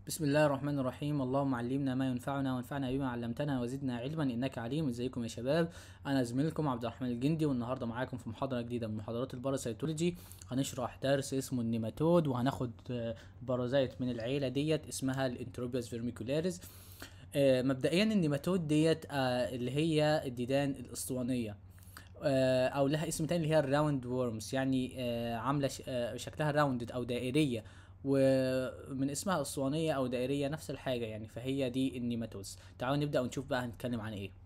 بسم الله الرحمن الرحيم اللهم علمنا ما ينفعنا وانفعنا بما علمتنا وزدنا علما انك عليم ازيكم يا شباب انا زميلكم عبد الرحمن الجندي والنهارده معاكم في محاضره جديده من محاضرات الباراسيتولوجي هنشرح درس اسمه النيماتود وهناخد آه، بارازايت من العيله ديت اسمها الانتروبيوس فيرميكولاريس آه، مبدئيا النيماتود ديت آه، اللي هي الديدان الاسطوانيه آه، او لها اسم تاني اللي هي الراوند وورمز يعني آه، عامله ش- آه، شكلها راوندد او دائريه ومن اسمها اسطوانيه او دائريه نفس الحاجه يعني فهي دي النيماتوز تعالوا نبدا ونشوف بقى هنتكلم عن ايه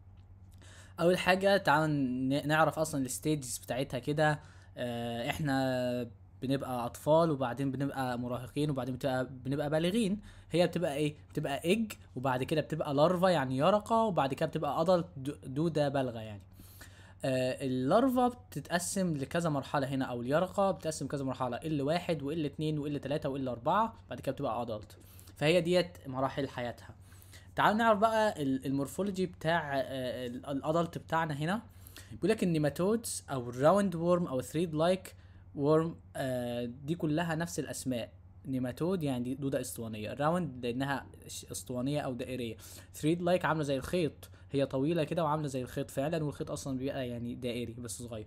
اول حاجه تعالوا ن- نعرف اصلا الستيجز بتاعتها كده آه، احنا بنبقى اطفال وبعدين بنبقى مراهقين وبعدين بتبقى بنبقى بالغين هي بتبقى ايه بتبقى ايج وبعد كده بتبقى لارفا يعني يرقه وبعد كده بتبقى ادلت دوده بالغه يعني آه، اللارفا بتتقسم لكذا مرحلة هنا أو اليرقة بتتقسم كذا مرحلة ال واحد وال اتنين وال تلاتة وال أربعة بعد كده بتبقى أدلت فهي ديت مراحل حياتها تعالوا نعرف بقى ال- المورفولوجي بتاع الأدلت بتاعنا هنا بيقول لك النيماتودز أو الراوند وورم أو الثريد لايك وورم دي كلها نفس الأسماء نيماتود يعني دي دودة اسطوانية راوند لأنها ش- اسطوانية أو دائرية ثريد لايك عاملة زي الخيط هي طويله كده وعامله زي الخيط فعلا والخيط اصلا بيبقى يعني دائري بس صغير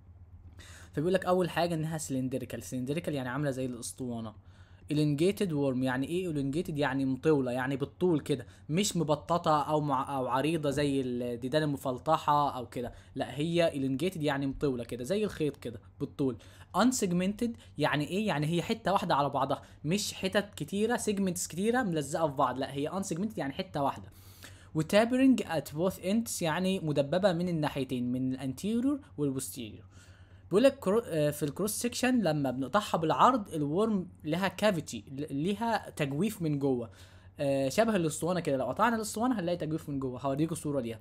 فبيقول لك اول حاجه انها سلندريكال سلندريكال يعني عامله زي الاسطوانه elongated worm يعني ايه elongated يعني مطوله يعني بالطول كده مش مبططه او مع او عريضه زي الديدان المفلطحه او كده لا هي elongated يعني مطوله كده زي الخيط كده بالطول unsegmented يعني ايه يعني هي حته واحده على بعضها مش حتت كتيره segments كتيره ملزقه في بعض لا هي unsegmented يعني حته واحده وتابرنج ات بوث ends يعني مدببه من الناحيتين من الانتيريور والبوستيريور بيقول لك كرو- آه، في الكروس سيكشن لما بنقطعها بالعرض الورم لها كافيتي ليها تجويف من جوه آه، شبه الاسطوانه كده لو قطعنا الاسطوانه هنلاقي تجويف من جوه هوريكم صوره ليها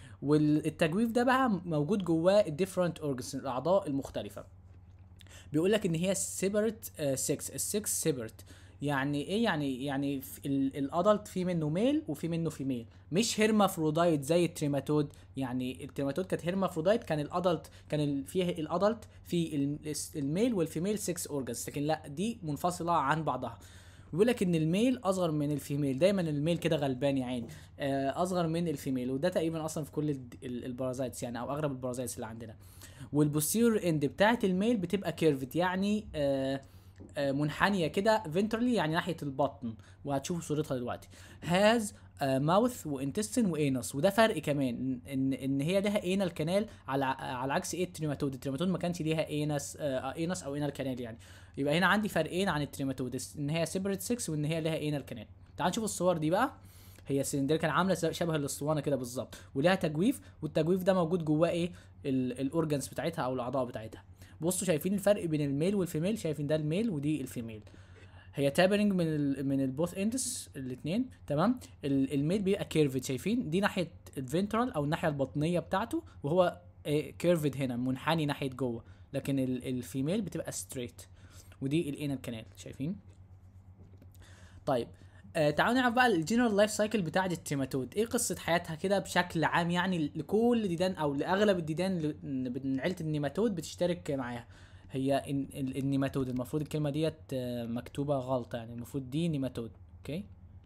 والتجويف ده بقى موجود جواه الديفرنت اورجنز الاعضاء المختلفه بيقول لك ان هي سيبرت 6 ال6 سيبرت يعني ايه يعني يعني الادلت في منه ميل وفي منه فيميل مش هيرمافرودايت زي التريماتود يعني التريماتود كانت هيرمافرودايت كان الادلت كان ال- فيه الادلت في ال- الميل والفيميل 6 اورجنز لكن لا دي منفصله عن بعضها بيقول لك ان الميل اصغر من الفيميل دايما الميل كده غلبان يا عيني آه، اصغر من الفيميل وده تقريبا اصلا في كل الد- ال- البارازايتس يعني او اغلب البارازايتس اللي عندنا والبوستيرور اند بتاعت الميل بتبقى كيرفت يعني آه آه منحنيه كده فنترلي يعني ناحيه البطن وهتشوفوا صورتها دلوقتي هاز ماوث وانتستين وانس وده فرق كمان ان ان هي لها انال كانال على على عكس ايه التريماتود التريماتود ما كانش ليها انس آه انس او انال كانال يعني يبقى هنا عندي فرقين عن التريماتود ان هي سيبريت 6 وان هي لها انال كانال تعال نشوف الصور دي بقى هي سلندريكال عامله ز- شبه الاسطوانه كده بالظبط ولها تجويف والتجويف ده موجود جواه ايه الاورجنز بتاعتها او الاعضاء بتاعتها بصوا شايفين الفرق بين الميل والفيميل شايفين ده الميل ودي الفيميل هي تابرنج من ال من البوث اندس الاثنين تمام ال- الميل بيبقى كيرفد شايفين دي ناحيه الفنترال او الناحيه البطنيه بتاعته وهو كيرفد هنا منحني ناحيه جوه لكن ال- الفيميل بتبقى ستريت ودي الانال كانال شايفين طيب آه تعالوا نعرف بقى الجنرال لايف سايكل بتاعت التيماتود ايه قصه حياتها كده بشكل عام يعني لكل ديدان او لاغلب الديدان اللي من عيله النيماتود بتشترك معاها هي إن- ال- النيماتود المفروض الكلمه ديت آه، مكتوبه غلطه يعني المفروض دي نيماتود اوكي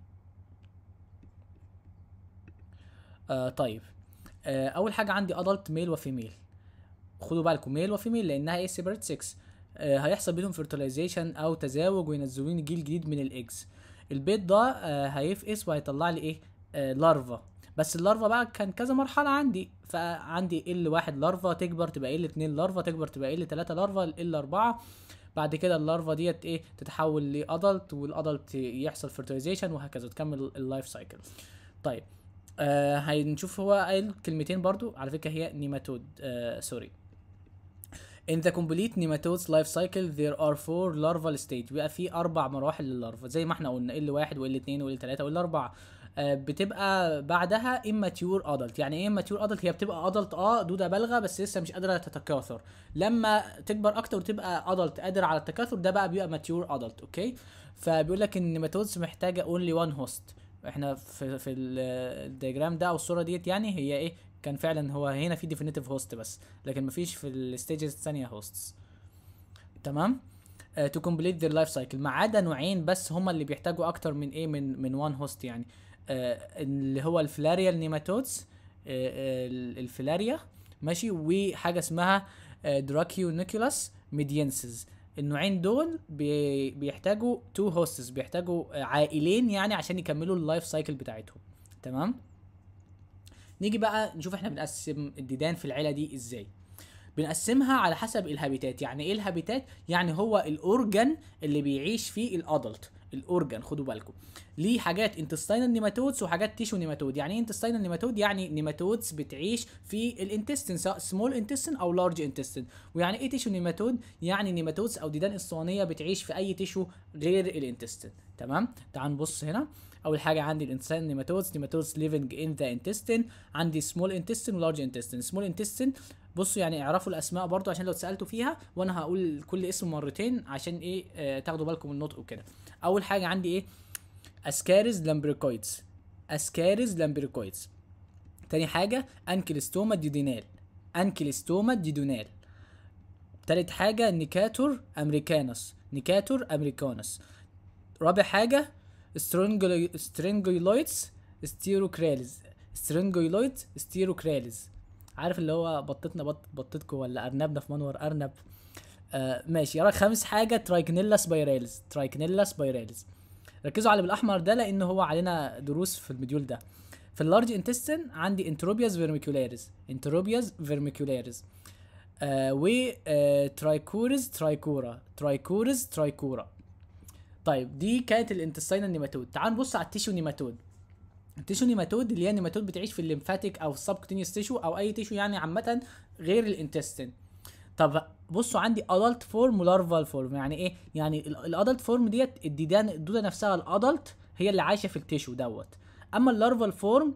آه طيب آه اول حاجه عندي ادلت ميل وفيميل خدوا بالكم ميل وفيميل لانها ايه سيبريت 6 آه هيحصل بينهم فيرتلايزيشن او تزاوج وينزلوا لي جيل جديد من الايجز البيض ده آه هيفقس وهيطلع لي ايه آه لارفا بس اللارفا بقى كان كذا مرحله عندي فعندي ال واحد لارفا تكبر تبقى ال اتنين لارفا تكبر تبقى ال تلاته لارفا ال اربعه بعد كده اللارفا ديت ايه تتحول لادلت والادلت يحصل فيرتلايزيشن وهكذا تكمل اللايف سايكل طيب آه هنشوف هو قايل كلمتين برضو على فكره هي نيماتود آه سوري In the complete nematode's life cycle there are four larval stage بيبقى في أربع مراحل لللارفا زي ما احنا قلنا ال واحد وال اتنين وال تلاتة وال أربعة آه، بتبقى بعدها immature adult يعني ايه immature adult هي بتبقى adult اه دودة بالغة بس لسه مش قادرة تتكاثر لما تكبر أكتر وتبقى adult قادر على التكاثر ده بقى بيبقى mature adult اوكي فبيقول لك ان nematodes محتاجة only one host احنا في في ال- الدياجرام ده او الصورة ديت يعني هي ايه كان فعلا هو هنا في definitive host بس لكن مفيش في الستيجز الثانية hosts تمام تو كومبليت ذير لايف سايكل ما عدا نوعين بس هما اللي بيحتاجوا اكتر من ايه من من وان هوست يعني آه اللي هو الفلاريا النيماتودز آه الفلاريا ماشي وحاجه اسمها آه دراكيو نيكولاس ميدينسز النوعين دول بي بيحتاجوا تو هوستس بيحتاجوا آه، عائلين يعني عشان يكملوا اللايف سايكل بتاعتهم تمام نيجي بقى نشوف احنا بنقسم الديدان في العيله دي ازاي بنقسمها على حسب الهابيتات يعني ايه الهابيتات يعني هو الاورجن اللي بيعيش فيه الادلت الاورجن خدوا بالكم ليه حاجات انتستينال نيماتودز وحاجات تيشو نيماتود يعني ايه انتستينال نيماتود يعني نيماتودز بتعيش في الانتستين سواء سمول انتستين او لارج انتستين ويعني ايه تيشو نيماتود يعني نيماتودز او ديدان اسطوانيه بتعيش في اي تيشو غير الانتستين تمام تعال نبص هنا اول حاجه عندي الانسان نيماتودز نيماتودز ليفنج ان ذا انتستين عندي سمول انتستين ولارج انتستين سمول انتستين بصوا يعني اعرفوا الاسماء برضو عشان لو اتسالتوا فيها وانا هقول كل اسم مرتين عشان ايه آه تاخدوا بالكم من النطق وكده اول حاجه عندي ايه اسكاريز لامبريكويدز اسكاريز لامبريكويدز تاني حاجه انكلستوما ديودينال انكلستوما ديودينال تالت حاجه نيكاتور امريكانوس نيكاتور امريكانوس رابع حاجه سترينجويلويدز ستيروكراليز سترينجويلويدز ستيروكراليز عارف اللي هو بطتنا بط بطتكم ولا ارنبنا في منور ارنب آه ماشي رقم خامس حاجه ترايكنيلا سبايراليز ترايكنيلا سبايراليز ركزوا على بالاحمر ده لان هو علينا دروس في المديول ده في اللارج انتستين عندي انتروبياز فيرميكولاريز انتروبياز فيرميكولاريز آه و آه ترايكوريز ترايكورا ترايكوريز ترايكورا طيب دي كانت الانتستينال نيماتود تعال نبص على التيشو نيماتود التيشو نيماتود اللي هي نيماتود بتعيش في الليمفاتيك او السبكتينيوس تيشو او اي تيشو يعني عامه غير الانتستين طب بصوا عندي ادلت فورم ولارفال فورم يعني ايه يعني الادلت فورم ديت الديدان الدوده نفسها الادلت هي اللي عايشه في التيشو دوت اما اللارفال فورم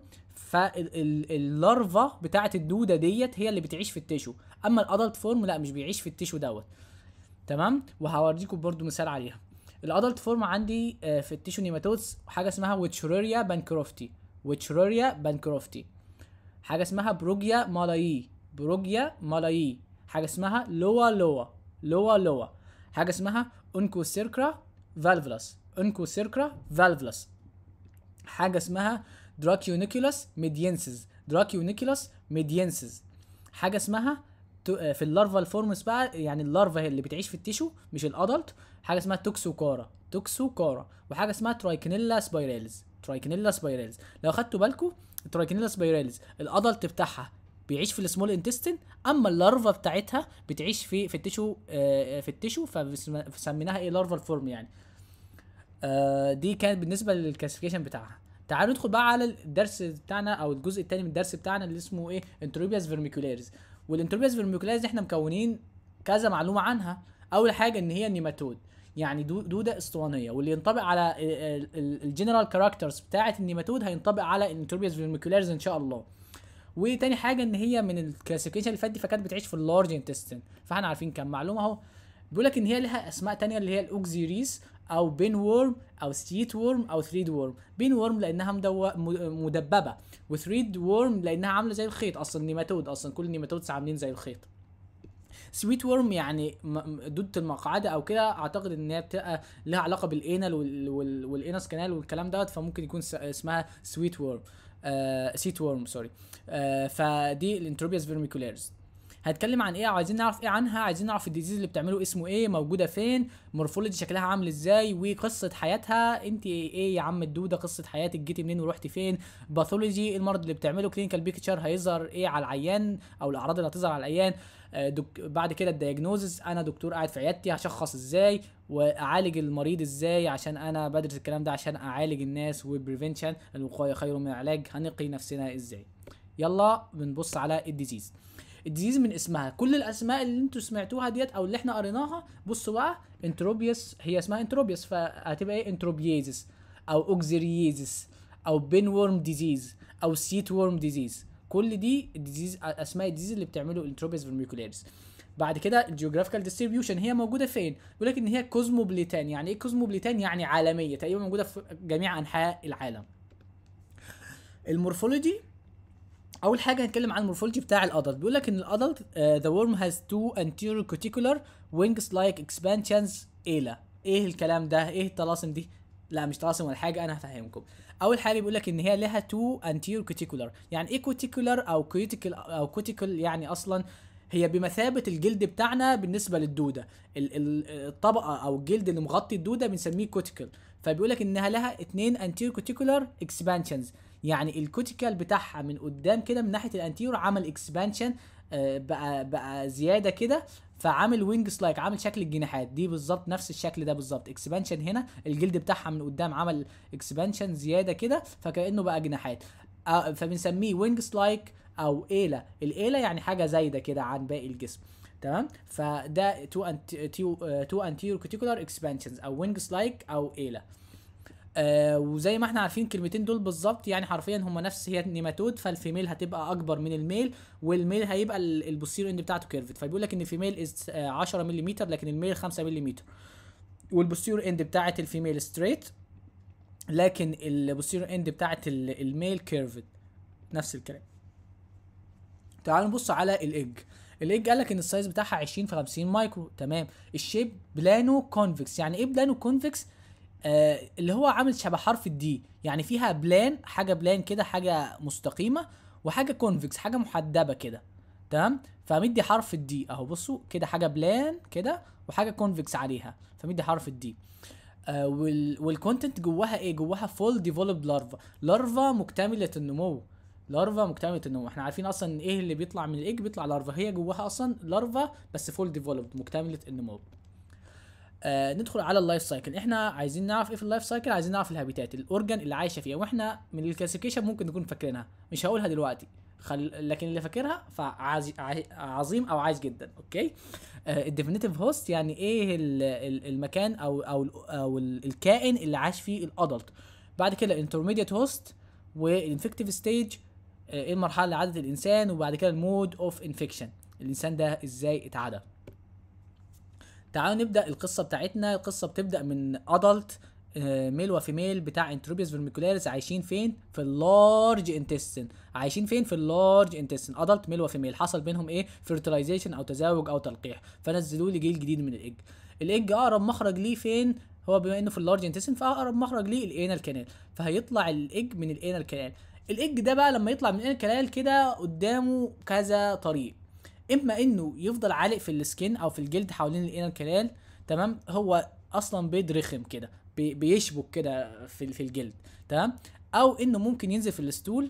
فاللارفا بتاعه الدوده ديت هي اللي بتعيش في التيشو اما الادلت فورم لا مش بيعيش في التيشو دوت تمام وهوريكم برضو مثال عليها الادلت فورم عندي آه، في التيشو نيماتودز حاجه اسمها ويتشروريا بانكروفتي ويتشروريا بانكروفتي حاجه اسمها بروجيا مالاي بروجيا مالاي حاجه اسمها لوا لوا لوا لوا حاجه اسمها انكوسيركرا فالفلس انكوسيركرا فالفلس حاجه اسمها دراكيونيكولاس ميدينسز دراكيونيكولاس ميدينسز حاجه اسمها آه، في اللارفال فورمز بقى يعني اللارفا هي اللي بتعيش في التيشو مش الادلت حاجه اسمها توكسوكارا توكسوكارا وحاجه اسمها ترايكنيلا سبايرالز ترايكنيلا سبايرالز لو خدتوا بالكم الترايكنيلا سبايرالز الادلت بتاعها بيعيش في السمول انتستين اما اللارفا بتاعتها بتعيش في في التيشو آه في التيشو فسميناها ايه لارفال فورم يعني آه دي كانت بالنسبه للكلاسيفيكيشن بتاعها تعالوا ندخل بقى على الدرس بتاعنا او الجزء الثاني من الدرس بتاعنا اللي اسمه ايه انتروبياس فيرميكولاريز والانتروبياس فيرميكولاريز دي احنا مكونين كذا معلومه عنها اول حاجه ان هي نيماتود يعني دوده اسطوانيه واللي ينطبق على الجنرال كاركترز بتاعه النيماتود هينطبق على الانتروبياس فيرميكولاريز ان شاء الله وتاني حاجه ان هي من الكلاسيفيكيشن اللي فات دي فكانت بتعيش في اللارج انتستين فاحنا عارفين كام معلومه اهو بيقول لك ان هي لها اسماء تانية اللي هي الاوكزيريس او بين وورم او ستيت وورم او ثريد وورم بين وورم لانها مدو... مدببه وثريد وورم لانها عامله زي الخيط اصلا نيماتود اصلا كل النيماتودز عاملين زي الخيط سويت وورم يعني دودة المقعدة او كده اعتقد ان هي بتبقى لها علاقة بالانال والانس كانال والكلام دوت فممكن يكون اسمها سويت وورم آه سيت وورم سوري آه فدي الانتروبياس فيرميكولاريز هنتكلم عن ايه عايزين نعرف ايه عنها عايزين نعرف الديزيز اللي بتعمله اسمه ايه موجوده فين مورفولوجي شكلها عامل ازاي وقصه حياتها انت ايه يا عم الدوده قصه حياتك جيتي منين ورحتي فين باثولوجي المرض اللي بتعمله كلينيكال بيكتشر هيظهر ايه على العيان او الاعراض اللي هتظهر على العيان آه، دك... بعد كده الدياجنوزز انا دكتور قاعد في عيادتي هشخص ازاي واعالج المريض ازاي عشان انا بدرس الكلام ده عشان اعالج الناس والبريفنشن الوقايه خير من العلاج هنقي نفسنا ازاي يلا بنبص على الديزيز الديزيز من اسمها كل الاسماء اللي انتوا سمعتوها ديت او اللي احنا قريناها بصوا بقى انتروبيوس هي اسمها انتروبيوس فهتبقى ايه انتروبيزيس او اوكزيريزيس او بين وورم ديزيز او سيت وورم ديزيز كل دي الديزيز اسماء الديزيز اللي بتعمله الانتروبيس فيرميكولاريس بعد كده الجيوغرافيكال ديستريبيوشن هي موجوده فين بيقول لك ان هي كوزموبليتان يعني ايه كوزموبليتان يعني عالميه تقريبا موجوده في جميع انحاء العالم المورفولوجي اول حاجه هنتكلم عن المورفولوجي بتاع الادلت بيقول لك ان الادلت ذا ورم هاز تو anterior cuticular wings like expansions ايلا ايه الكلام ده ايه الطلاسم دي لا مش طلاسم ولا حاجه انا هفهمكم اول حاجه بيقول لك ان هي لها تو انتير كوتيكولار يعني ايه كوتيكولار او كوتيكل او كوتيكل يعني اصلا هي بمثابه الجلد بتاعنا بالنسبه للدوده ال- ال- الطبقه او الجلد اللي مغطي الدوده بنسميه كوتيكل فبيقول لك انها لها اتنين انتير كوتيكولار اكسبانشنز يعني الكوتيكال بتاعها من قدام كده من ناحيه الانتيور عمل اكسبانشن بقى بقى زياده كده فعامل وينجز لايك عامل شكل الجناحات دي بالظبط نفس الشكل ده بالظبط اكسبانشن هنا الجلد بتاعها من قدام عمل اكسبانشن زياده كده فكانه بقى جناحات آه، فبنسميه وينجز لايك او ايلا الايلا يعني حاجه زايده كده عن باقي الجسم تمام فده تو انت تو تو انتيرو كوتيكولار اكسبانشنز او وينجز لايك او ايلا آه وزي ما احنا عارفين الكلمتين دول بالظبط يعني حرفيا هما نفس هي النيماتود فالفيميل هتبقى اكبر من الميل والميل هيبقى ال- البوستيرو اند بتاعته كيرفت فبيقول لك ان الفيميل از 10 ملم لكن الميل 5 ملم والبوستيرو اند بتاعت الفيميل ستريت لكن البوستيرو اند بتاعت ال- الميل كيرفت نفس الكلام تعالوا نبص على الايج الايج قال لك ان السايز بتاعها 20 في 50 مايكرو تمام الشيب بلانو كونفكس يعني ايه بلانو كونفكس آه اللي هو عامل شبه حرف الدي يعني فيها بلان حاجه بلان كده حاجه مستقيمه وحاجه كونفكس حاجه محدبه كده تمام فمدي حرف الدي اهو بصوا كده حاجه بلان كده وحاجه كونفكس عليها فمدي حرف الدي آه وال والكونتنت جواها ايه جواها فول ديفلوبد لارفا لارفا مكتمله النمو لارفا مكتمله النمو احنا عارفين اصلا ايه اللي بيطلع من الايج بيطلع لارفا هي جواها اصلا لارفا بس فول ديفلوبد مكتمله النمو آه ندخل على اللايف سايكل احنا عايزين نعرف ايه في اللايف سايكل عايزين نعرف الهابيتات الاورجن اللي عايشه فيها واحنا من الكلاسيفيكيشن ممكن نكون فاكرينها مش هقولها دلوقتي خل... لكن اللي فاكرها فعظيم او عايز جدا اوكي الديفينيتيف هوست يعني ايه ال- ال- المكان او او او ال- الكائن اللي عاش فيه الادلت بعد كده الانترميديت هوست والانفكتيف ستيج ايه المرحله اللي عادت الانسان وبعد كده المود اوف انفكشن الانسان ده ازاي اتعدى تعالوا نبدا القصه بتاعتنا القصه بتبدا من ادلت ميل وفيميل بتاع انتروبيوس فيرميكولاريس عايشين فين في اللارج انتستين عايشين فين في اللارج انتستين ادلت ميل وفيميل حصل بينهم ايه فيرتلايزيشن او تزاوج او تلقيح فنزلوا لي جيل جديد من الايج الايج اقرب مخرج ليه فين هو بما انه في اللارج انتستين فاقرب مخرج ليه الانال كانال فهيطلع الايج من الانال كانال الايج ده بقى لما يطلع من الانال كانال كده قدامه كذا طريق اما انه يفضل عالق في السكين او في الجلد حوالين الانال كانال تمام هو اصلا بيض رخم كده بي- بيشبك كده في في الجلد تمام او انه ممكن ينزل في الستول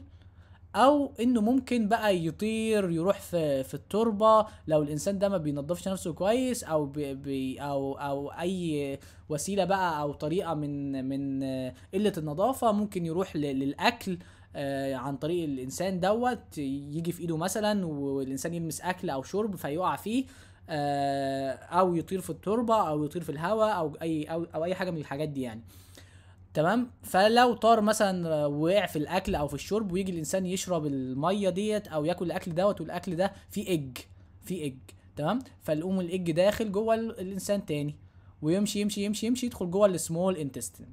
او انه ممكن بقى يطير يروح في في التربه لو الانسان ده ما بينضفش نفسه كويس او بي بي او او اي وسيله بقى او طريقه من من آه، قله النظافه ممكن يروح ل- للاكل آه، عن طريق الانسان دوت يجي في ايده مثلا والانسان يلمس اكل او شرب فيقع فيه آه، او يطير في التربه او يطير في الهواء او اي او, أو اي حاجه من الحاجات دي يعني تمام فلو طار مثلا وقع في الاكل او في الشرب ويجي الانسان يشرب الميه ديت او ياكل الاكل دوت والاكل ده فيه ايج فيه ايج تمام فالقوم الايج داخل جوه ال- الانسان تاني ويمشي يمشي يمشي يمشي يدخل جوه السمول انتستين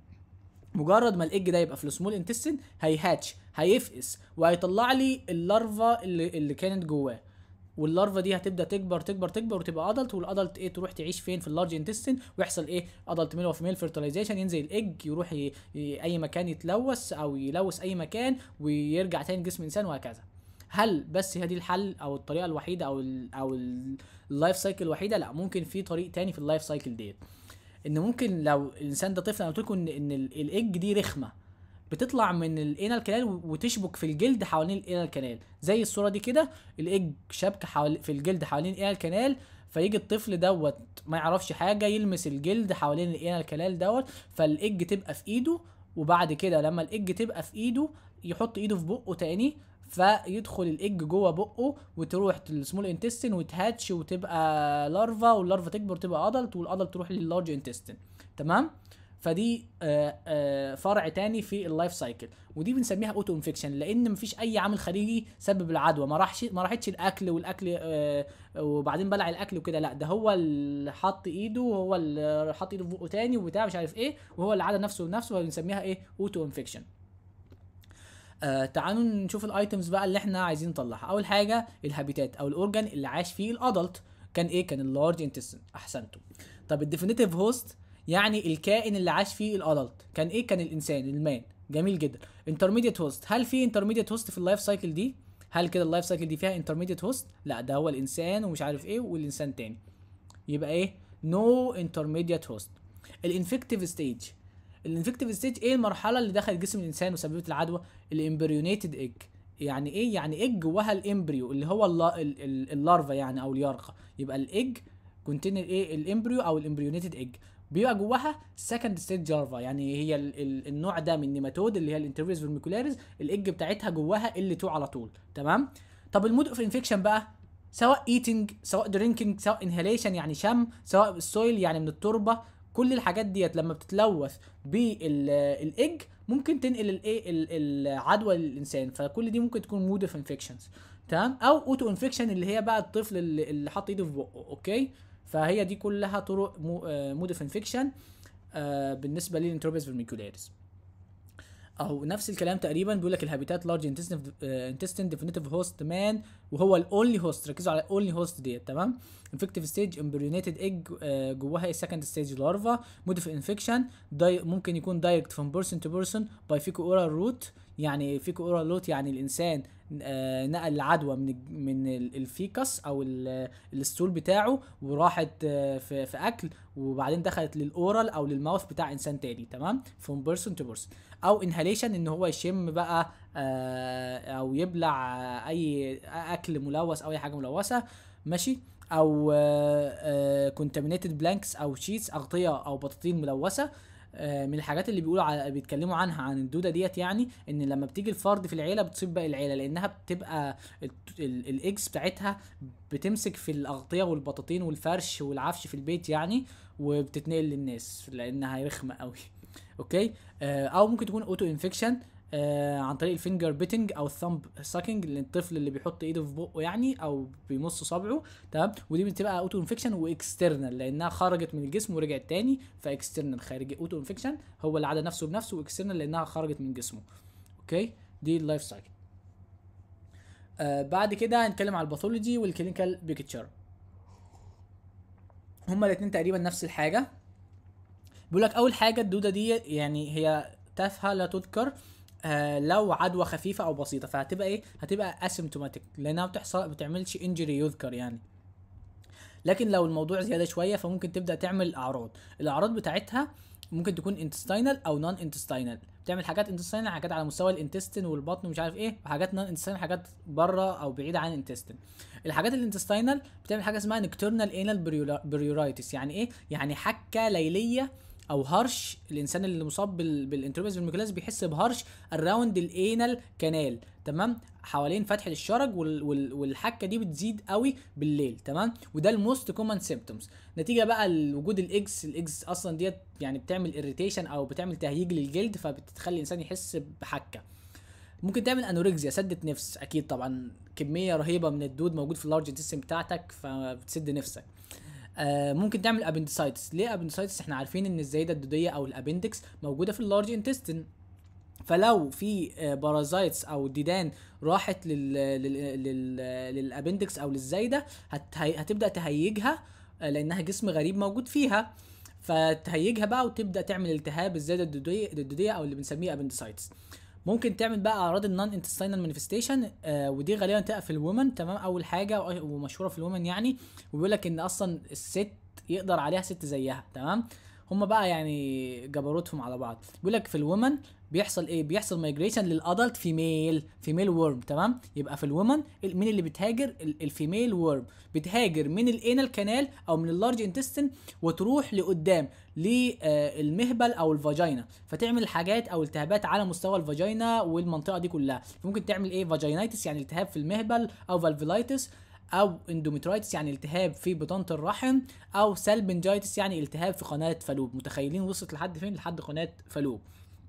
مجرد ما الايج ده يبقى في السمول انتستين هيهاتش هيفقس وهيطلع لي اللارفا اللي, اللي كانت جواه واللارفا دي هتبدا تكبر تكبر تكبر وتبقى ادلت والادلت ايه تروح تعيش فين في اللارج انتستين ويحصل ايه ادلت ميل وفيميل فيرتلايزيشن ينزل الايج يروح ي... ي... اي مكان يتلوث او يلوث اي مكان ويرجع تاني جسم الانسان وهكذا هل بس هي دي الحل او الطريقه الوحيده او ال او ال- اللايف سايكل الوحيده لا ممكن في طريق تاني في اللايف سايكل ديت ان ممكن لو الانسان ده طفل انا قلت لكم ان ان ال- الايج دي رخمه بتطلع من الانال كانال وتشبك في الجلد حوالين الانال كانال زي الصوره دي كده الايج شبكه حوالي في الجلد حوالين الانال كانال فيجي الطفل دوت ما يعرفش حاجه يلمس الجلد حوالين الانال كانال دوت فالايج تبقى في ايده وبعد كده لما الايج تبقى في ايده يحط ايده في بقه تاني فيدخل الايج جوه بقه وتروح السمول انتستين وتهاتش وتبقى لارفا واللارفا تكبر تبقى ادلت والادلت تروح لللارج انتستين تمام فدي آه، آه، فرع تاني في اللايف سايكل ودي بنسميها اوتو انفكشن لان مفيش اي عامل خارجي سبب العدوى ما راحش ما راحتش الاكل والاكل آه، وبعدين بلع الاكل وكده لا ده هو اللي حط ايده وهو اللي حط ايده في بقه تاني وبتاع مش عارف ايه وهو اللي عدى نفسه لنفسه فبنسميها ايه اوتو انفكشن آه تعالوا نشوف الايتمز بقى اللي احنا عايزين نطلعها اول حاجه الهابيتات او الاورجان اللي عاش فيه الادلت كان ايه كان اللارج انتستين احسنتم طب الديفينيتيف هوست يعني الكائن اللي عاش فيه الادلت كان ايه كان الانسان المان جميل جدا انترميديت هوست هل في انترميديت هوست في اللايف سايكل دي هل كده اللايف سايكل دي فيها انترميديت هوست لا ده هو الانسان ومش عارف ايه والانسان تاني يبقى ايه نو انترميديت هوست الانفكتيف ستيج الانفكتيف ستيج ايه المرحله اللي دخلت جسم الانسان وسببت العدوى الامبريونيتد ايج يعني ايه يعني ايج جواها الامبريو اللي هو اللا- ال- ال- اللارفا يعني او اليرقه يبقى الايج كونتين ايه الامبريو او الامبريونيتد ايج بيبقى جواها سكند ستيج لارفا يعني هي ال ال النوع ده من النيماتود اللي هي الانترفيس فيرميكولاريز الايج بتاعتها جواها ال 2 على طول تمام طب المود اوف انفكشن بقى سواء ايتنج سواء درينكينج سواء انهاليشن يعني شم سواء السويل يعني من التربه كل الحاجات ديت لما بتتلوث بالايج ممكن تنقل الايه ال- العدوى للانسان فكل دي ممكن تكون مود اوف انفكشنز تمام او اوتو انفكشن اللي هي بقى الطفل اللي, اللي حط ايده في بقه اوكي فهي دي كلها طرق مود اوف انفكشن بالنسبه للانتروبيس فيرميكولاريس او نفس الكلام تقريبا بيقول لك الهابيتات لارج انتستين ديفينيتيف هوست مان وهو الاونلي هوست ركزوا على الاونلي هوست ديت تمام انفكتيف ستيج امبريونيتد ايج جواها السكند ستيج لارفا مود اوف انفكشن ممكن يكون دايركت فروم بيرسون تو بيرسون باي فيكو اورال روت يعني فيكو اورال روت يعني الانسان آه، نقل العدوى من الج- من ال- الفيكس او ال- الستول بتاعه وراحت آه، في في اكل وبعدين دخلت للاورال او للماوث بتاع انسان تاني تمام فروم بيرسون تو بيرسون او انهاليشن ان هو يشم بقى آه، او يبلع آه، اي اكل ملوث او اي حاجه ملوثه ماشي او كونتامينيتد بلانكس او شيتس اغطيه او بطاطين ملوثه آه، من الحاجات اللي بيقولوا على بيتكلموا عنها عن الدوده ديت يعني ان لما بتيجي الفرد في العيله بتصيب باقي العيله لانها بتبقى الاكس بتاعتها بتمسك في الاغطيه والبطاطين والفرش والعفش في البيت يعني وبتتنقل للناس لانها رخمه قوي اوكي آه، او ممكن تكون اوتو انفكشن آه عن طريق الفينجر بيتنج او الثامب ساكينج للطفل اللي بيحط ايده في بقه يعني او بيمص صبعه تمام ودي بتبقى اوتو انفكشن واكسترنال لانها خرجت من الجسم ورجعت تاني فاكسترنال خارجي اوتو انفكشن هو اللي عدى نفسه بنفسه واكسترنال لانها خرجت من جسمه اوكي دي اللايف سايكل آه بعد كده هنتكلم على الباثولوجي والكلينيكال بيكتشر هما الاثنين تقريبا نفس الحاجه بيقول لك اول حاجه الدوده دي يعني هي تافهه لا تذكر آه لو عدوى خفيفه او بسيطه فهتبقى ايه هتبقى اسيمتوماتيك لانها بتحصل ما بتعملش انجري يذكر يعني لكن لو الموضوع زياده شويه فممكن تبدا تعمل اعراض الاعراض بتاعتها ممكن تكون انتستينال او نون انتستينال بتعمل حاجات انتستينال حاجات على مستوى الانتستين والبطن ومش عارف ايه وحاجات نون انتستينال حاجات بره او بعيده عن الانتستين الحاجات الانتستينال بتعمل حاجه اسمها نكترنال انال بريورايتس يعني ايه يعني حكه ليليه او هرش الانسان اللي مصاب بال- بالانتروبيس بالميكولاس بيحس بهرش الراوند الانال كانال تمام حوالين فتحه الشرج وال... وال... والحكه دي بتزيد قوي بالليل تمام وده الموست كومن سيمبتومز نتيجه بقى لوجود الاكس الاكس اصلا ديت يعني بتعمل اريتيشن او بتعمل تهيج للجلد فبتخلي الانسان يحس بحكه ممكن تعمل انوركسيا سدة نفس اكيد طبعا كميه رهيبه من الدود موجود في اللارج انتستين بتاعتك فبتسد نفسك آه ممكن تعمل ابندسايتس ليه ابندسايتس احنا عارفين ان الزايده الدوديه او الابندكس موجوده في اللارج انتستين فلو في آه، بارازايتس او ديدان راحت لل لل لل للابندكس او للزايده هت... هتبدا تهيجها آه، لانها جسم غريب موجود فيها فتهيجها بقى وتبدا تعمل التهاب الزايده الدوديه الدوديه او اللي بنسميه ابندسايتس ممكن تعمل بقى اعراض النون انتستينال مانيفستيشن آه ودي غالبا تبقى في الومن تمام اول حاجه و- ومشهوره في الومن يعني وبيقول لك ان اصلا الست يقدر عليها ست زيها تمام هم بقى يعني جبروتهم على بعض بيقول لك في الومن بيحصل ايه بيحصل مايجريشن للادلت فيميل فيميل ورم تمام يبقى في الومن ال- مين اللي بتهاجر ال- الفيميل ورم بتهاجر من الانال كانال او من اللارج انتستين وتروح لقدام للمهبل او الفاجينا فتعمل حاجات او التهابات على مستوى الفاجينا والمنطقه دي كلها ممكن تعمل ايه فاجينايتس يعني التهاب في المهبل او فالفيلايتس او اندوميترايتس يعني التهاب في بطانه الرحم او سالبنجايتس يعني التهاب في قناه فالوب متخيلين وصلت لحد فين لحد قناه فالوب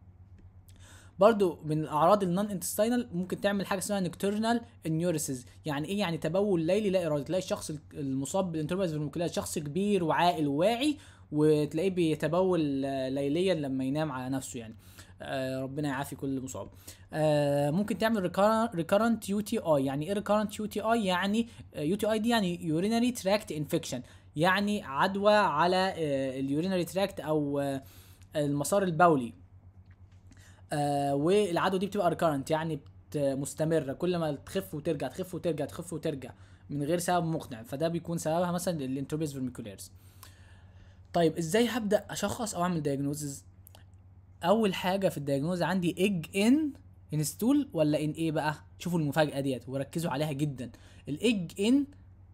برضو من الاعراض النون انتستينال ممكن تعمل حاجه اسمها نكترنال انيوريسيس يعني ايه يعني تبول ليلي لا ارادي تلاقي الشخص المصاب بالانتروباس فيرميكولاس شخص كبير وعاقل وواعي وتلاقيه بيتبول آه، ليليا لما ينام على نفسه يعني آه، ربنا يعافي كل مصاب آه، ممكن تعمل ريكارنت يو تي اي يعني ايه ريكارنت يو تي اي يعني يو تي اي دي يعني يورينري تراكت انفكشن يعني عدوى على اليورينري تراكت او آه، المسار البولي آه والعدوى دي بتبقى ريكارنت يعني بت- مستمره كل ما تخف وترجع تخف وترجع تخف وترجع من غير سبب مقنع فده بيكون سببها مثلا الانتروبيس فيرميكولاريس طيب ازاي هبدا اشخص او اعمل دايجنوزز اول حاجه في الدايجنوز عندي ايج ان انستول ولا ان ايه بقى شوفوا المفاجاه ديت وركزوا عليها جدا الايج ان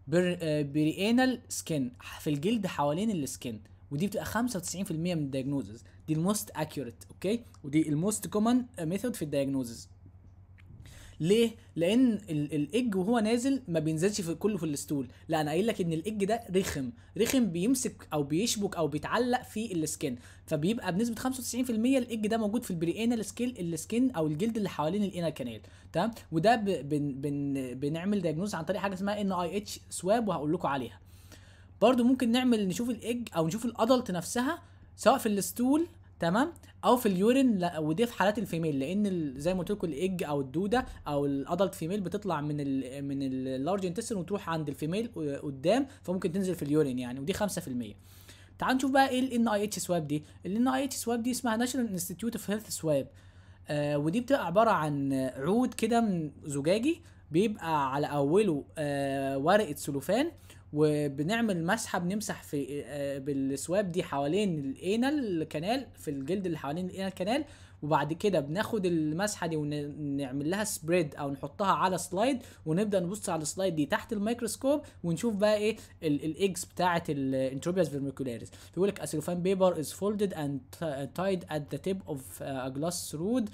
بريانال سكين في الجلد حوالين السكين ودي بتبقى 95% من الدايجنوزز دي الموست اكيوريت اوكي ودي الموست كومن ميثود في الدايجنوزز ليه؟ لان ال- الايج وهو نازل ما بينزلش في كله في الستول، لا انا قايل لك ان الايج ده رخم، رخم بيمسك او بيشبك او بيتعلق في السكين، فبيبقى بنسبه 95% الايج ده موجود في البريانال سكيل السكين او الجلد اللي حوالين الانال كانال، تمام؟ وده ب... بن... بن... بنعمل دايجنوز عن طريق حاجه اسمها ان اي اتش سواب وهقول لكم عليها. برضو ممكن نعمل نشوف الايج او نشوف الادلت نفسها سواء في الستول تمام او في اليورين لا ودي في حالات الفيميل لان ال- زي ما قلت لكم الايج او الدوده او الادلت فيميل بتطلع من ال من اللارج انتستين وتروح عند الفيميل قدام فممكن تنزل في اليورين يعني ودي 5% تعال نشوف بقى ايه الان اي اتش سواب دي الان اي اتش سواب دي اسمها ناشونال انستيتيوت اوف هيلث سواب آه ودي بتبقى عباره عن عود كده من زجاجي بيبقى على اوله آه ورقه سلوفان وبنعمل مسحه بنمسح في آه بالسواب دي حوالين الانال كانال في الجلد اللي حوالين الانال كانال وبعد كده بناخد المسحه دي ونعمل لها سبريد او نحطها على سلايد ونبدا نبص على السلايد دي تحت الميكروسكوب ونشوف بقى ايه الايجز بتاعه الانتروبياس فيرميكولاريس بيقول لك اسيلوفان بيبر از فولدد اند تايد ات ذا تيب اوف ا جلاس رود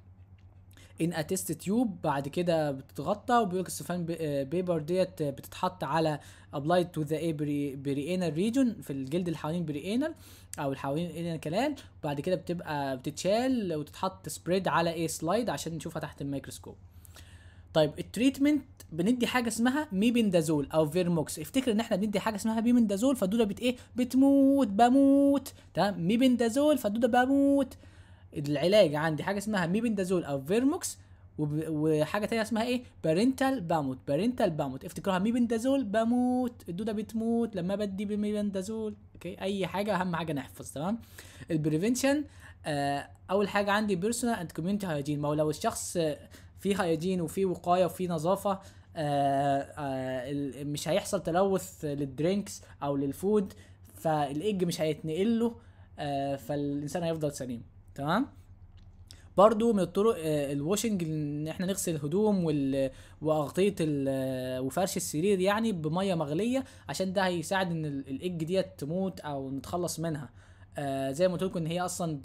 ان اتيست تيوب بعد كده بتتغطى وبيقول لك السفان بيبر ديت بتتحط على ابلايد تو ذا بريانال ريجون في الجلد اللي حوالين بريانال او اللي حوالين الانال كلال وبعد كده بتبقى بتتشال وتتحط سبريد على ايه سلايد عشان نشوفها تحت الميكروسكوب طيب التريتمنت بندي حاجه اسمها ميبندازول او فيرموكس افتكر ان احنا بندي حاجه اسمها ميبندازول فالدوده بت ايه بتموت بموت تمام ميبندازول فالدوده بموت العلاج عندي حاجه اسمها ميبندازول او فيرموكس وب... وحاجه تانية اسمها ايه بارنتال باموت بارنتال باموت افتكروها ميبندازول بموت الدوده بتموت لما بدي بميبندازول اوكي اي حاجه اهم حاجه نحفظ تمام البريفنشن آه اول حاجه عندي بيرسونال اند كوميونتي هايجين ما هو لو الشخص فيه هايجين وفيه وقايه وفيه نظافه آه آه مش هيحصل تلوث للدرينكس او للفود فالايج مش هيتنقل له آه فالانسان هيفضل سليم تمام برضو من الطرق آه الواشنج ان احنا نغسل الهدوم وال واغطيه وفرش السرير يعني بميه مغليه عشان ده هيساعد ان الايج ديت تموت او نتخلص منها آه زي ما قلت لكم ان هي اصلا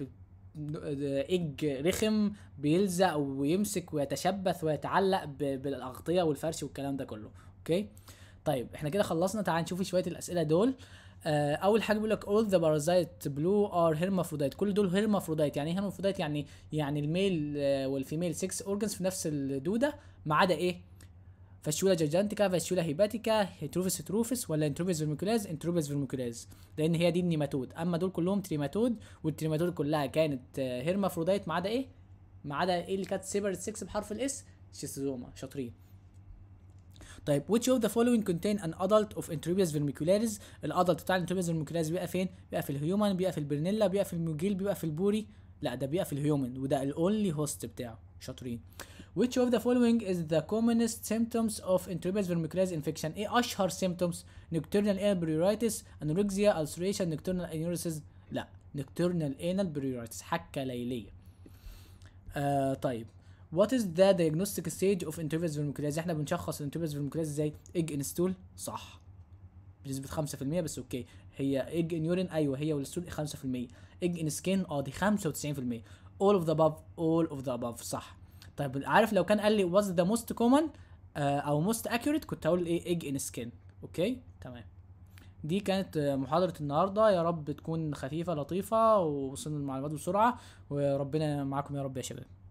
ايج رخم بيلزق ويمسك ويتشبث ويتعلق بالاغطيه والفرش والكلام ده كله اوكي طيب احنا كده خلصنا تعال نشوف شويه الاسئله دول آه اول حاجه بيقول لك all the parasite blue are hermaphrodite كل دول hermaphrodite يعني ايه hermaphrodite يعني يعني الميل آه والفيميل 6 اورجنز في نفس الدوده ما عدا ايه فاشولا جيجانتيكا فاشولا هيباتيكا هيتروفيس هيتروفيس ولا انتروفيس فيرميكولاز انتروفيس فيرميكولاز لان هي دي النيماتود اما دول كلهم تريماتود والتريماتود كلها كانت هيرمافروديت ما عدا ايه ما عدا ايه اللي كانت سيبرت 6 بحرف الاس شيستوزوما شاطرين طيب which of the following contain an adult of Enterobius vermicularis الادلت بتاع الانتروبيوس vermicularis بيبقى فين بيبقى في الهيومن بيبقى في البرنيلا بيبقى في الموجيل بيبقى في البوري لا ده بيبقى في الهيومن وده الاونلي هوست بتاعه شاطرين which of the following is the commonest symptoms of Enterobius vermicularis infection ايه اشهر symptoms nocturnal anal pruritus anorexia ulceration nocturnal aneurysm لا nocturnal anal pruritus حكه ليليه آه طيب What is the diagnostic stage of Enterobius vermicularis احنا بنشخص Enterobius vermicularis ازاي egg in stool صح بنسبة 5% بس اوكي هي egg in urine ايوه هي والستول 5% egg in skin اه دي 95% all of the above all of the above صح طيب عارف لو كان قال لي what's the most common آه او most accurate كنت هقول ايه egg in skin اوكي تمام دي كانت محاضرة النهاردة يا رب تكون خفيفة لطيفة ووصلنا المعلومات بسرعة وربنا معاكم يا رب يا شباب